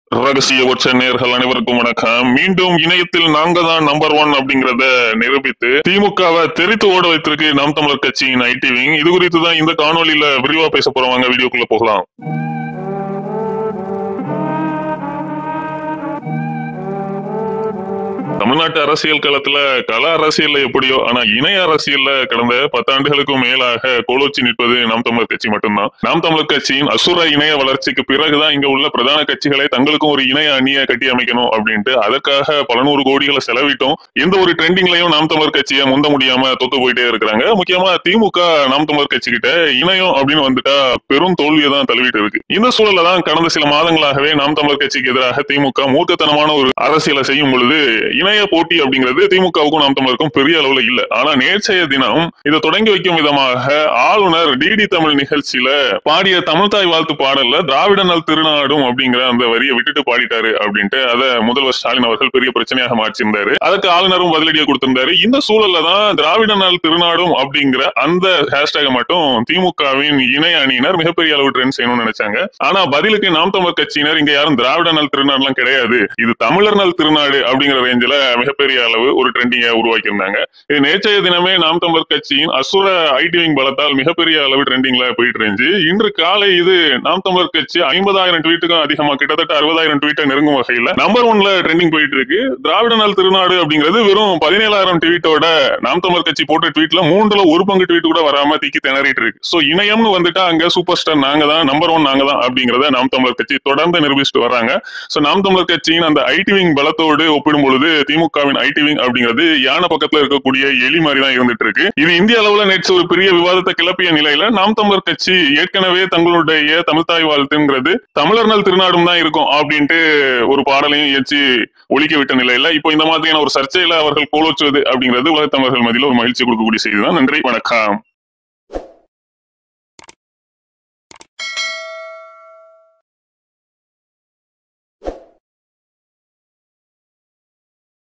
ரகசிய உச்ச நேர்கள் அனைவருக்கும் வணக்கம் மீண்டும் இணையத்தில் நாங்க தான் நம்பர் ஒன் அப்படிங்கறத நிரூபித்து திமுகவை தெரித்து ஓட வைத்திருக்கு நாம் தமிழர் கட்சியின் ஐடி விங் இது குறித்து தான் இந்த காணொலியில விரிவா பேச போறோம் வாங்க வீடியோக்குள்ள போகலாம் தமிழ்நாட்டு அரசியல் களத்துல கள அரசியல்ல எப்படியோ ஆனா இணைய அரசியல்ல கடந்த பத்தாண்டுகளுக்கும் மேலாக கோலோச்சி நிற்பது நாம் தமிழர் கட்சி மட்டும்தான் நாம் தமிழர் கட்சியின் அசுர இணைய வளர்ச்சிக்கு பிறகுதான் இங்க உள்ள பிரதான கட்சிகளை தங்களுக்கும் ஒரு இணைய அணியை கட்டி அமைக்கணும் அப்படின்ட்டு அதற்காக பல நூறு கோடிகளை செலவிட்டோம் எந்த ஒரு ட்ரெண்டிங்லயும் நாம் தமிழர் கட்சியை முந்த முடியாம தொத்து போயிட்டே இருக்கிறாங்க முக்கியமா திமுக நாம் தமிழர் கட்சி கிட்ட இணையம் அப்படின்னு வந்துட்டா பெரும் தோல்வியை தான் தழுவிட்டு இருக்கு இந்த சூழல்ல தான் கடந்த சில மாதங்களாகவே நாம் தமிழர் கட்சிக்கு எதிராக திமுக மூர்க்கத்தனமான ஒரு அரசியலை செய்யும் பொழுது இணைய போட்டி அப்படிங்கிறது திமுகவுக்கும் நாம் தமிழருக்கும் பெரிய அளவுல இல்ல ஆனா நேற்றைய தினம் இதை தொடங்கி வைக்கும் விதமாக ஆளுநர் டிடி தமிழ் நிகழ்ச்சியில பாடிய தமிழ்தாய் வாழ்த்து பாடல்ல திராவிட நல் திருநாடும் அப்படிங்கிற அந்த வரியை விட்டுட்டு பாடிட்டாரு அப்படின்ட்டு அதை முதல்வர் ஸ்டாலின் அவர்கள் பெரிய பிரச்சனையாக மாற்றியிருந்தாரு அதுக்கு ஆளுநரும் பதிலடியை கொடுத்திருந்தாரு இந்த சூழல்ல தான் திராவிட நாள் திருநாடும் அப்படிங்கிற அந்த ஹேஷ்டேக மட்டும் திமுகவின் இணை அணியினர் மிகப்பெரிய அளவு ட்ரெண்ட் செய்யணும்னு நினைச்சாங்க ஆனா பதிலுக்கு நாம் தமிழர் கட்சியினர் இங்க யாரும் திராவிட நாள் திருநாடுலாம் கிடையாது இது தமிழர் நாள் திருநாடு அப்படிங்கிற ரேஞ்சில மிகப்பெரிய அளவு ஒரு ட்ரெண்டிங்கை உருவாக்கியிருந்தாங்க இது நேற்றைய தினமே நாம் தமிழர் கட்சியின் அசுர ஐடி விங் பலத்தால் மிகப்பெரிய அளவு ட்ரெண்டிங்ல போயிட்டு இருந்துச்சு இன்று காலை இது நாம் தமிழர் கட்சி ஐம்பதாயிரம் ட்வீட்டுக்கும் அதிகமா கிட்டத்தட்ட அறுபதாயிரம் ட்வீட்டை நெருங்கும் வகையில நம்பர் ஒன்ல ட்ரெண்டிங் போயிட்டு இருக்கு திராவிட நாள் திருநாடு அப்படிங்கிறது வெறும் பதினேழாயிரம் ட்வீட்டோட நாம் தமிழர் கட்சி போட்ட ட்வீட்ல மூன்றுல ஒரு பங்கு ட்வீட் கூட வராம திக்கி திணறிட்டு இருக்கு சோ இணையம்னு வந்துட்டா அங்க சூப்பர் ஸ்டார் நாங்க தான் நம்பர் ஒன் நாங்க தான் அப்படிங்கறத நாம் தமிழர் கட்சி தொடர்ந்து நிரூபிச்சுட்டு வராங்க சோ நாம் தமிழர் கட்சியின் அந்த ஐடி விங் பலத்தோடு ஒப்பிடும் பொழுது திமுகவின் ஐடி விங் அப்படிங்கிறது யானை பக்கத்துல இருக்கக்கூடிய எலி மாதிரி தான் இருந்துட்டு இருக்கு இது இந்திய அளவுல நேற்று ஒரு பெரிய விவாதத்தை கிளப்பிய நிலையில நாம் தமிழர் கட்சி ஏற்கனவே தங்களுடைய தமிழ்தாய் வாழ்த்துங்கிறது தமிழர் நல் திருநாடும் தான் இருக்கும் அப்படின்ட்டு ஒரு பாடலையும் இயற்றி ஒழிக்க விட்ட நிலையில இப்போ இந்த மாதிரியான ஒரு சர்ச்சையில அவர்கள் கோலோச்சுவது அப்படிங்கிறது உலகத் தமிழர்கள் மத்தியில ஒரு மகிழ்ச்சி கொடுக்கக்கூடிய செய்தி தான் நன்றி வணக்கம்